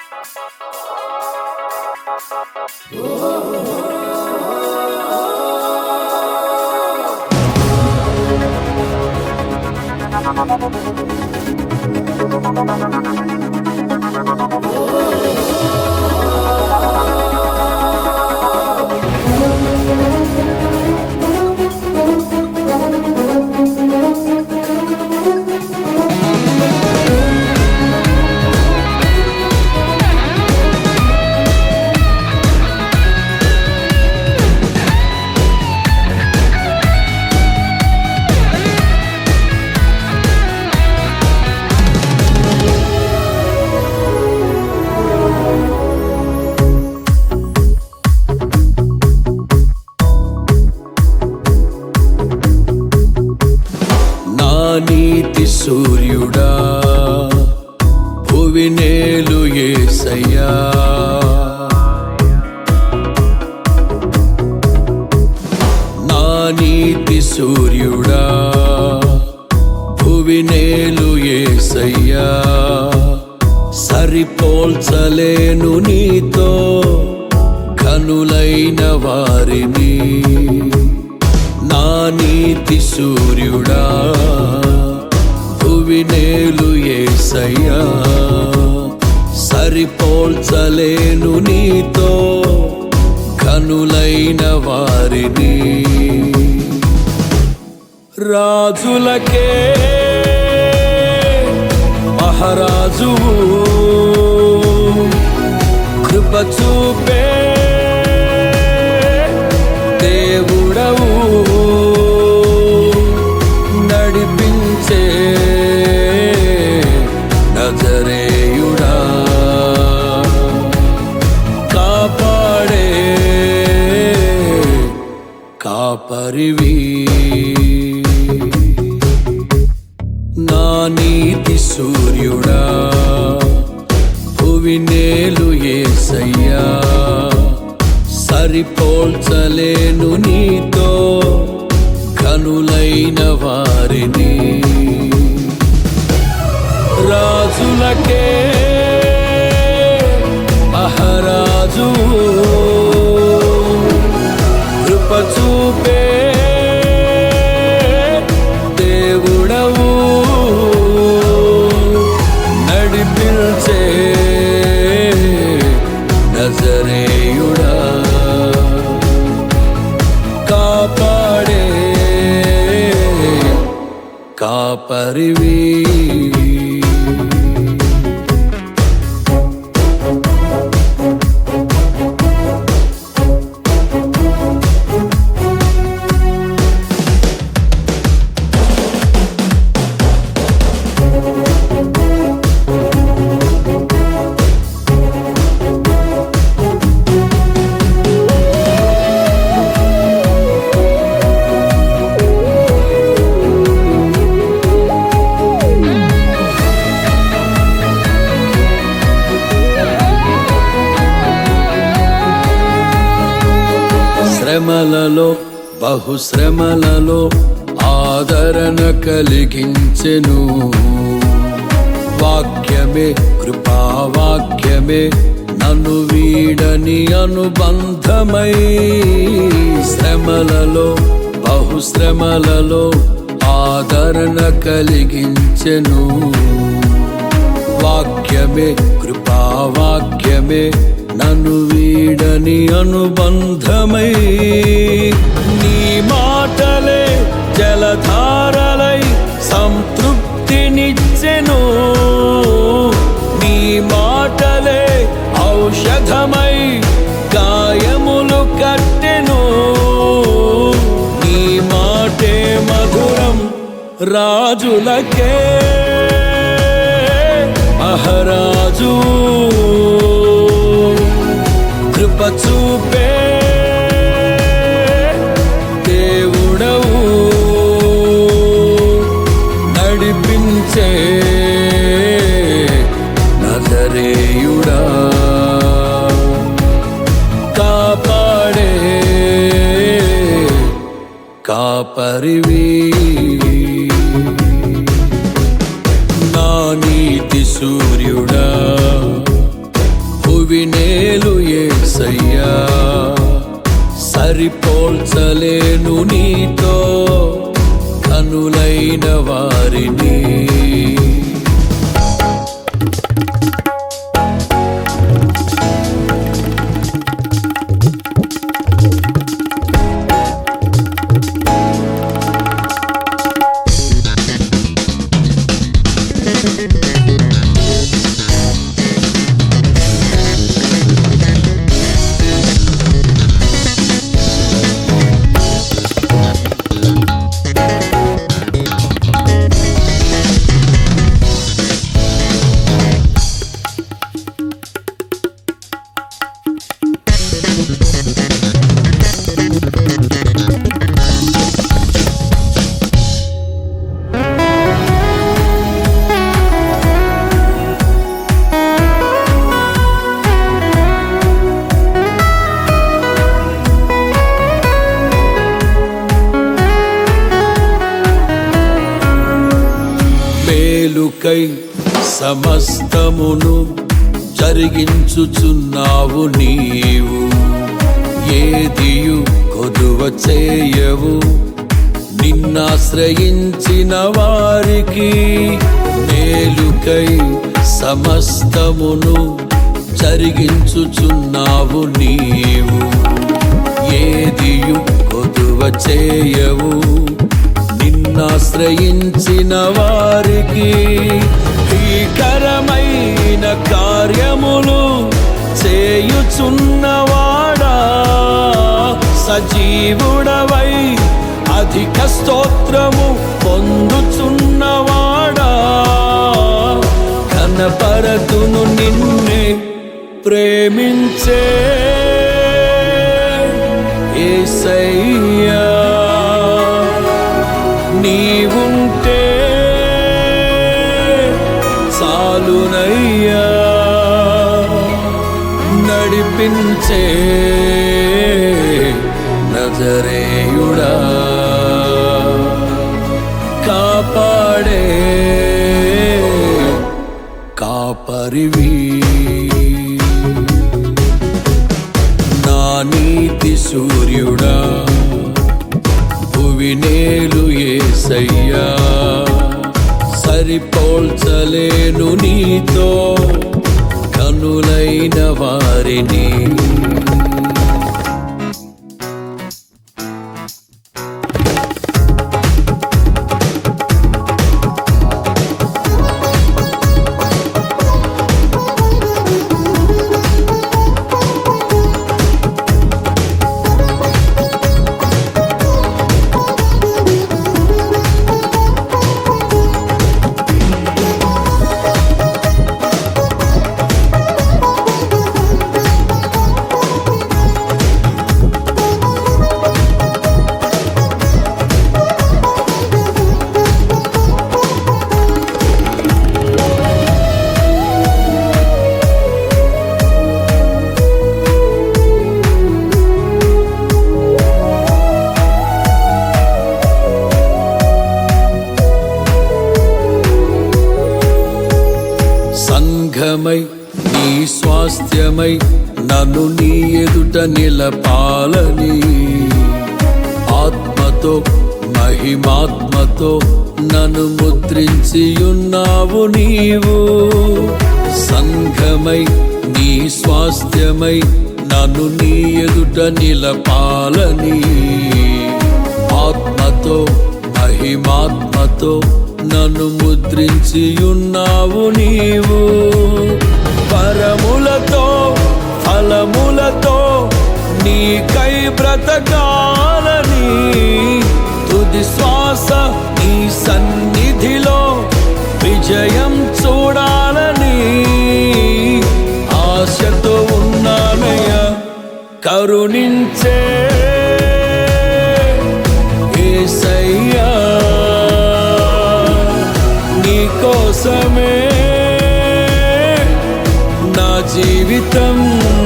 నా నీతి సూర్యుడా భువినేలు ఏసయ్యా నా నీతి సూర్యుడా భువినేలు ఏసయ్యా సరిపోల్చలేను నీతో కనులైన వారిని నా నీతి సూర్యుడా భువినేలు ఏసయ్యా సరిపోల్చలేను నీతో కనులైన వారిని రాజులకే మహారాజు కృప చూపే దేవుడవు నడిపించే నజరేయుడా కాపాడే కాపరివి నా నీతి సూర్యుడా భువినేలు ఏసయ్యా సరిపోల్చలేను నీతో కనులైన వారిని రాజులకే మహారాజు కృప చూపే దేవుడవు నడిపించే నజరేయుడా కాపాడే కాపరివి శ్రమలలో బహుశ్రమలలో ఆదరణ కలిగించెను వాక్యమే కృపావాక్యమే నన్ను వీడని అనుబంధమై శ్రమలలో బహుశ్రమలలో ఆదరణ కలిగించెను వాక్యమే కృపావాక్యమే నన్ను వీడని అనుబంధమై నీ మాటలే జలధారలై సంతృప్తినిచ్చెను నీ మాటలే ఔషధమై గాయములు కట్టెను నీ మాటే మధురం రాజులకే మహారాజు కృప చూపే దేవుడవు నడిపించే నజరేయుడా కాపాడే కాపరివి నా నీతి సూర్యుడా సరిపోల్చలేను నీతో కనులైన వారిని మేలుకై సమస్తమును జరిగించుచున్నావు నీవు ఏదియు కొదువ చేయవు నిన్నాశ్రయించిన వారికి మేలుకై సమస్తమును జరిగించుచున్నావు నీవు ఏదియు కొదువ చేయవు నిన్నాశ్రయించిన వారికి భీకరమైన కార్యములు చేయుచున్నవాడా సజీవుడవై అధిక స్తోత్రము పొందుచున్నవాడా కనపరతును నిన్నే ప్రేమించే ఏసయ్యా నీవుంటే చాలునయ్యా నడిపించే నజరేయుడా కాపాడే కాపరివి నా నీతి సూర్యుడా భువినేలు ఏసయ్యా సరిపోల్చలేను నీతో కనులైన వారిని సంఘమై నీ స్వాస్థ్యమై నన్ను నీ ఎదుట నిలపాలని ఆత్మతో మహిమాత్మతో నన్ను ముద్రించి ఉన్నావు నీవు సంఘమై నీ స్వాస్థ్యమై నన్ను నీ ఎదుట నిలపాలని ఆత్మతో మహిమాత్మతో నన్ను ముద్రించి ఉన్నావు నీవు పరములతో ఫలములతో నీకై బ్రతకాలని తుది శ్వాస నీ సన్నిధిలో విజయం చూడాలని ఆశతో ఉన్నానయ్య కరుణించే యేసయ్యా నీ కోసమే నా జీవితం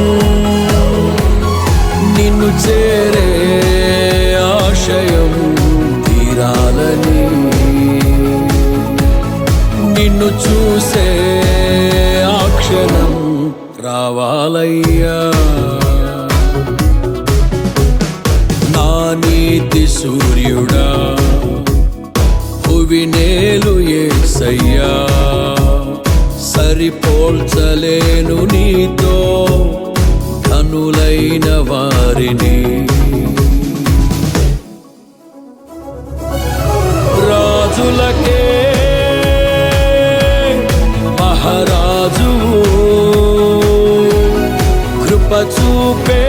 నిన్ను చేరే ఆశయం తీరాలని నిన్ను చూసే ఆ క్షణం రావాలయ్యా కోటి సూర్యుడా భువినేలు ఏసయ్యా సరిపోల్చలేను నీతో కనులైన వారిని రాజులకే మహారాజు కృప చూపే